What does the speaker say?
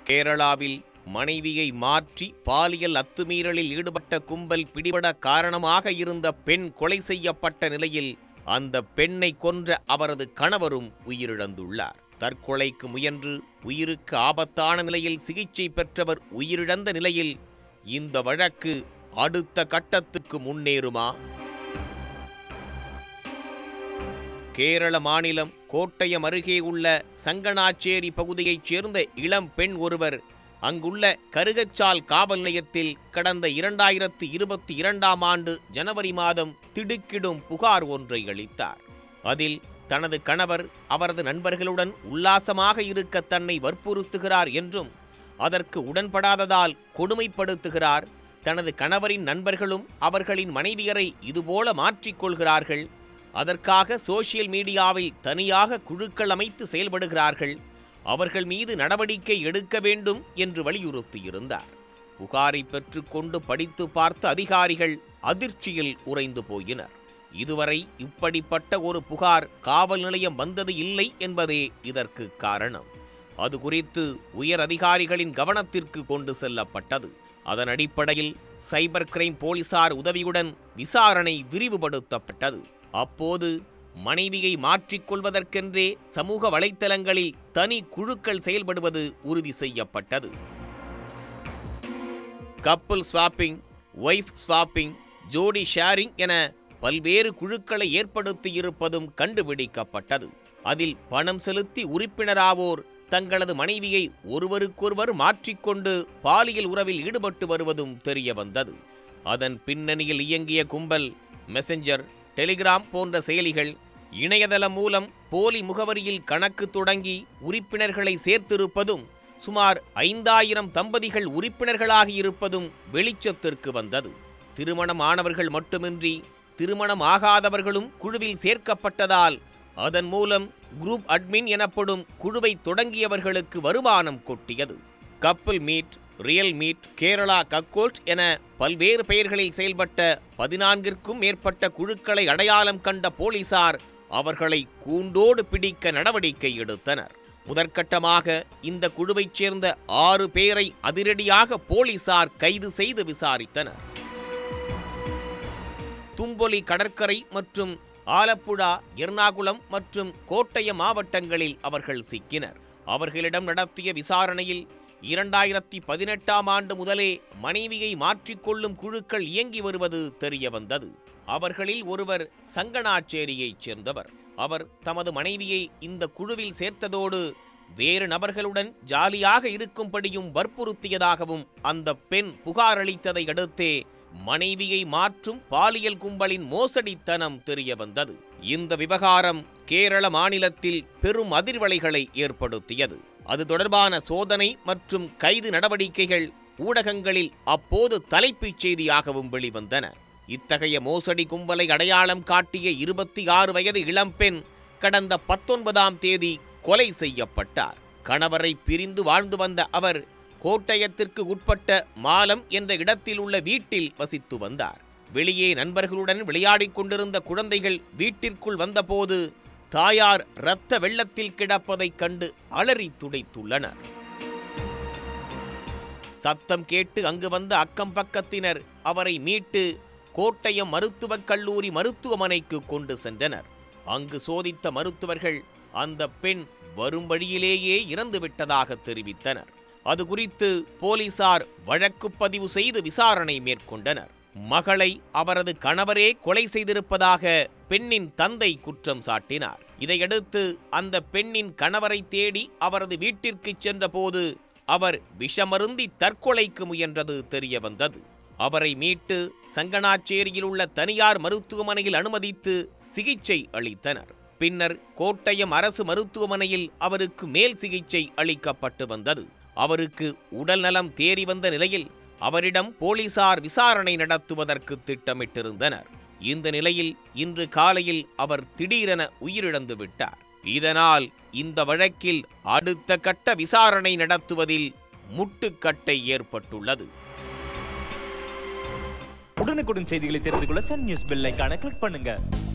கேரளாவில் மனைவியை மாற்றி பாலியல் அத்துமீறலில் ஈடுபட்ட கும்பல் பிடிபட காரணமாக இருந்த பெண் கொலை செய்யப்பட்ட நிலையில் அந்த பெண்ணை கொன்ற அவரது கணவரும் உயிரிழந்துள்ளார் தற்கொலைக்கு முயன்று உயிருக்கு ஆபத்தான நிலையில் சிகிச்சை பெற்றவர் உயிரிழந்த நிலையில் இந்த வழக்கு அடுத்த கட்டத்துக்கு முன்னேறுமா கேரள மாநிலம் கோட்டயம் அருகே உள்ள சங்கனாச்சேரி பகுதியைச் சேர்ந்த இளம் பெண் ஒருவர் அங்குள்ள கருகச்சால் காவல் நிலையத்தில் கடந்த இரண்டாயிரத்து இருபத்தி இரண்டாம் ஆண்டு ஜனவரி மாதம் திடுக்கிடும் புகார் ஒன்றை அளித்தார் அதில் தனது கணவர் அவரது நண்பர்களுடன் உல்லாசமாக இருக்க தன்னை வற்புறுத்துகிறார் என்றும் அதற்கு உடன்படாததால் கொடுமைப்படுத்துகிறார் தனது கணவரின் நண்பர்களும் அவர்களின் மனைவியரை இதுபோல மாற்றிக்கொள்கிறார்கள் அதற்காக சோசியல் மீடியாவில் தனியாக குழுக்கள் அமைத்து செயல்படுகிறார்கள் அவர்கள் மீது நடவடிக்கை எடுக்க வேண்டும் என்று வலியுறுத்தியிருந்தார் புகாரை பெற்றுக்கொண்டு படித்து பார்த்த அதிகாரிகள் அதிர்ச்சியில் உறைந்து போயினர் இதுவரை இப்படிப்பட்ட ஒரு புகார் காவல் நிலையம் வந்தது இல்லை என்பதே இதற்கு காரணம் அது குறித்து உயர் அதிகாரிகளின் கவனத்திற்கு கொண்டு செல்லப்பட்டது அதன் அடிப்படையில் சைபர் கிரைம் போலீசார் உதவியுடன் விசாரணை விரிவுபடுத்தப்பட்டது அப்போது மனைவியை மாற்றிக்கொள்வதற்கென்றே சமூக வலைத்தளங்களில் தனி குழுக்கள் செயல்படுவது உறுதி செய்யப்பட்டது கப்பல் ஸ்வாப்பிங் ஒய்ஃப் ஸ்வாப்பிங் ஜோடி ஷேரிங் என பல்வேறு குழுக்களை ஏற்படுத்தி இருப்பதும் கண்டுபிடிக்கப்பட்டது அதில் பணம் செலுத்தி உறுப்பினராவோர் தங்களது மனைவியை ஒருவருக்கொருவர் மாற்றிக்கொண்டு பாலியல் உறவில் ஈடுபட்டு வருவதும் தெரிய வந்தது அதன் பின்னணியில் இயங்கிய கும்பல் மெசஞ்சர் டெலிகிராம் போன்ற செயலிகள் இணையதளம் மூலம் போலி முகவரியில் கணக்கு தொடங்கி உறுப்பினர்களை சேர்த்திருப்பதும் சுமார் ஐந்தாயிரம் தம்பதிகள் உறுப்பினர்களாக இருப்பதும் வெளிச்சத்திற்கு வந்தது திருமணமானவர்கள் மட்டுமின்றி திருமணம் ஆகாதவர்களும் குழுவில் சேர்க்கப்பட்டதால் அதன் மூலம் குரூப் அட்மின் எனப்படும் குழுவை தொடங்கியவர்களுக்கு வருமானம் கொட்டியது கப்பல் meet real meet Kerala cuckold என பல்வேறு பெயர்களில் செயல்பட்ட பதினான்கிற்கும் மேற்பட்ட குழுக்களை அடையாளம் கண்ட போலீசார் அவர்களை கூண்டோடு பிடிக்க நடவடிக்கை எடுத்தனர் முதற்கட்டமாக இந்த குழுவைச் சேர்ந்த ஆறு பேரை அதிரடியாக போலீசார் கைது செய்து விசாரித்தனர் தும்பொலி கடற்கரை மற்றும் ஆலப்புழா எர்ணாகுளம் மற்றும் கோட்டயம் மாவட்டங்களில் அவர்கள் சிக்கினர் அவர்களிடம் நடத்திய விசாரணையில் இரண்டாயிரத்தி பதினெட்டாம் ஆண்டு முதலே மனைவியை மாற்றிக்கொள்ளும் குழுக்கள் இயங்கி வருவது தெரிய வந்தது அவர்களில் ஒருவர் சங்கனாச்சேரியைச் சேர்ந்தவர் அவர் தமது மனைவியை இந்த குழுவில் சேர்த்ததோடு வேறு நபர்களுடன் ஜாலியாக இருக்கும்படியும் வற்புறுத்தியதாகவும் அந்த பெண் புகார் அளித்ததை அடுத்தே மனைவியை மாற்றும் பாலியல் கும்பலின் மோசடித்தனம் தெரிய வந்தது இந்த விவகாரம் கேரள மாநிலத்தில் பெரும் அதிர்வலைகளை ஏற்படுத்தியது அது தொடர்பான சோதனை மற்றும் கைது நடவடிக்கைகள் ஊடகங்களில் அப்போது தலைப்புச் செய்தியாகவும் வெளிவந்தன இத்தகைய மோசடி கும்பலை அடையாளம் காட்டிய இருபத்தி ஆறு வயது இளம்பெண் கடந்த பத்தொன்பதாம் தேதி கொலை செய்யப்பட்டார் கணவரை பிரிந்து வாழ்ந்து வந்த அவர் கோட்டயத்திற்கு உட்பட்ட மாலம் என்ற இடத்தில் உள்ள வீட்டில் வசித்து வந்தார் வெளியே நண்பர்களுடன் விளையாடிக் கொண்டிருந்த குழந்தைகள் வீட்டிற்குள் வந்தபோது தாயார் இரத்த வெள்ளத்தில் கிடப்பதைக் கண்டு அலறி துடைத்துள்ளனர் சத்தம் கேட்டு அங்கு வந்த அக்கம் பக்கத்தினர் அவரை மீட்டு கோட்டயம் மருத்துவக் கல்லூரி மருத்துவமனைக்கு கொண்டு சென்றனர் அங்கு சோதித்த மருத்துவர்கள் அந்த பெண் வரும் வழியிலேயே இறந்துவிட்டதாக தெரிவித்தனர் அது குறித்து போலீசார் வழக்கு பதிவு செய்து விசாரணை மேற்கொண்டனர் மகளை அவரது கணவரே கொலை செய்திருப்பதாக பெண்ணின் தந்தை குற்றம் சாட்டினார் இதையடுத்து அந்த பெண்ணின் கணவரை தேடி அவரது வீட்டிற்குச் சென்றபோது அவர் விஷமருந்தி தற்கொலைக்கு முயன்றது தெரிய வந்தது அவரை மீட்டு சங்கனாச்சேரியில் உள்ள தனியார் மருத்துவமனையில் அனுமதித்து சிகிச்சை அளித்தனர் பின்னர் கோட்டயம் அரசு மருத்துவமனையில் அவருக்கு மேல் சிகிச்சை அளிக்கப்பட்டு வந்தது அவருக்கு உடல் நலம் தேறி வந்த நிலையில் அவரிடம் போலீசார் விசாரணை நடத்துவதற்கு திட்டமிட்டிருந்தனர் இந்த நிலையில் இன்று காலையில் அவர் திடீரென உயிரிழந்து விட்டார் இதனால் இந்த வழக்கில் அடுத்த கட்ட விசாரணை நடத்துவதில் முட்டுக்கட்டை ஏற்பட்டுள்ளது உடனுக்குடன் செய்திகளை தெரிந்து கொள்ள சன் நியூஸ் பெல் ஐகானை கிளிக் பண்ணுங்க